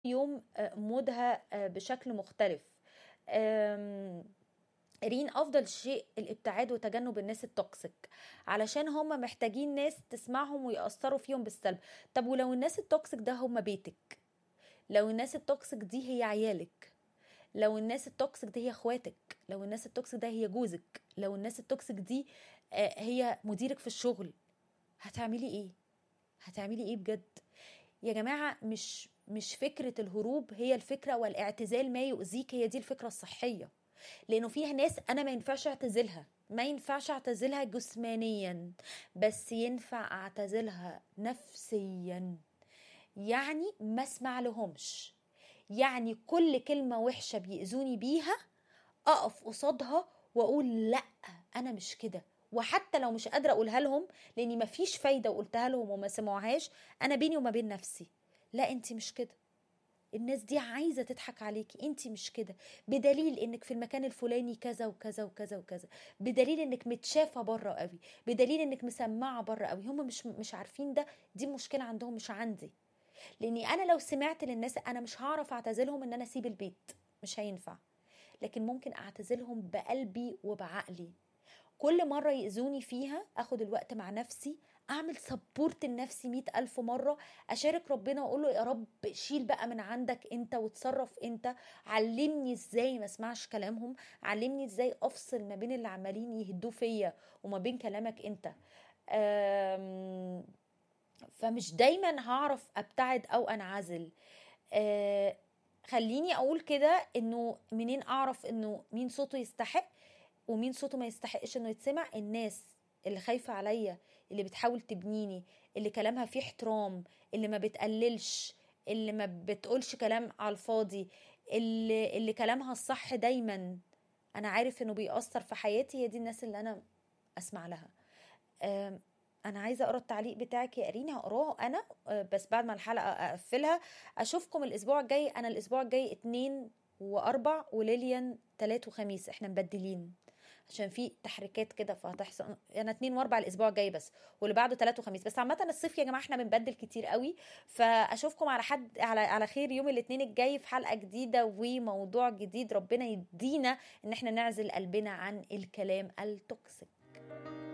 يوم آه، مودها آه، بشكل مختلف آم، رين افضل شيء الابتعاد وتجنب الناس التوكسيك علشان هم محتاجين ناس تسمعهم ويأثروا فيهم بالسلب طب ولو الناس التوكسيك ده هم بيتك لو الناس التوكسيك دي هي عيالك لو الناس التوكسيك دي هي اخواتك لو الناس التوكسيك ده هي جوزك لو الناس التوكسيك دي آه، هي مديرك في الشغل هتعملي ايه هتعملي ايه بجد يا جماعة مش مش فكرة الهروب هي الفكرة والاعتزال ما يؤذيك هي دي الفكرة الصحية لانه فيها ناس انا ما ينفعش اعتزلها ما ينفعش اعتزلها جسمانيا بس ينفع اعتزلها نفسيا يعني ما اسمع لهمش يعني كل كلمة وحشة بيأذوني بيها اقف قصادها واقول لا انا مش كده وحتى لو مش قادره اقولها لهم لاني مفيش فايده وقلتها لهم وما سمعوهاش انا بيني وما بين نفسي لا انت مش كده الناس دي عايزه تضحك عليكي انت مش كده بدليل انك في المكان الفلاني كذا وكذا وكذا وكذا بدليل انك متشافه بره قوي بدليل انك مسمعه بره قوي هم مش مش عارفين ده دي مشكله عندهم مش عندي لاني انا لو سمعت للناس انا مش هعرف اعتزلهم ان انا اسيب البيت مش هينفع لكن ممكن اعتزلهم بقلبي وبعقلي كل مرة يأذوني فيها أخد الوقت مع نفسي أعمل سبورت لنفسي مئة ألف مرة أشارك ربنا وأقول له يا رب شيل بقى من عندك أنت وتصرف أنت علمني إزاي ما اسمعش كلامهم علمني إزاي أفصل ما بين اللي عمالين يهدوا فيا وما بين كلامك أنت أم، فمش دايما هعرف أبتعد أو أنعزل أه، خليني أقول كده إنه منين أعرف إنه مين صوته يستحق ومين صوته ما يستحقش انه يتسمع الناس اللي خايفة عليا اللي بتحاول تبنيني اللي كلامها فيه احترام اللي ما بتقللش اللي ما بتقولش كلام على الفاضي اللي, اللي كلامها الصح دايما انا عارف انه بيأثر في حياتي هي دي الناس اللي انا اسمع لها أم، انا عايزه اقرا التعليق بتاعك يا اريني هقراه انا أه، بس بعد ما الحلقه اقفلها اشوفكم الاسبوع الجاي انا الاسبوع الجاي اتنين واربع وليليان تلات وخميس احنا مبدلين عشان في تحريكات كده فهتحصل انا اتنين واربع الاسبوع الجاي بس واللي بعده تلات وخميس بس عامه الصيف يا جماعه احنا بنبدل كتير قوي فاشوفكم على حد على على خير يوم الاثنين الجاي في حلقه جديده وموضوع جديد ربنا يدينا ان احنا نعزل قلبنا عن الكلام التوكسيك